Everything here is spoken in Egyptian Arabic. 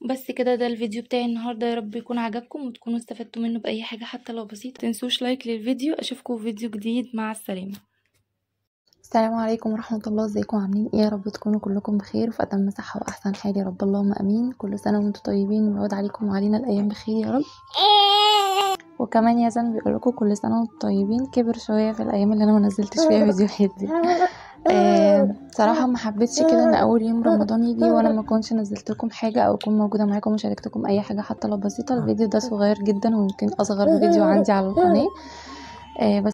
بس كده ده الفيديو بتاعي النهارده يا رب يكون عجبكم وتكونوا استفدتوا منه باي حاجه حتى لو بسيطه تنسوش لايك للفيديو اشوفكم في فيديو جديد مع السلامه السلام عليكم ورحمة الله ازيكم عاملين ايه يا رب تكونوا كلكم بخير وفي أتم صحة وأحسن حال يا رب اللهم أمين كل سنة وانتم طيبين ويعود عليكم وعلينا الأيام بخير يا رب وكمان يزن بيقولكوا كل سنة وانتم طيبين كبر شوية في الأيام اللي أنا منزلتش فيها فيديوهات دي آه صراحة ما حبيتش كده ان اول يوم رمضان يجي وانا ما كنتش نزلت لكم حاجة او اكون موجودة معاكم وشاركتكم اي حاجة حتى لو بسيطة الفيديو ده صغير جدا ويمكن اصغر فيديو عندي على القناة آه بس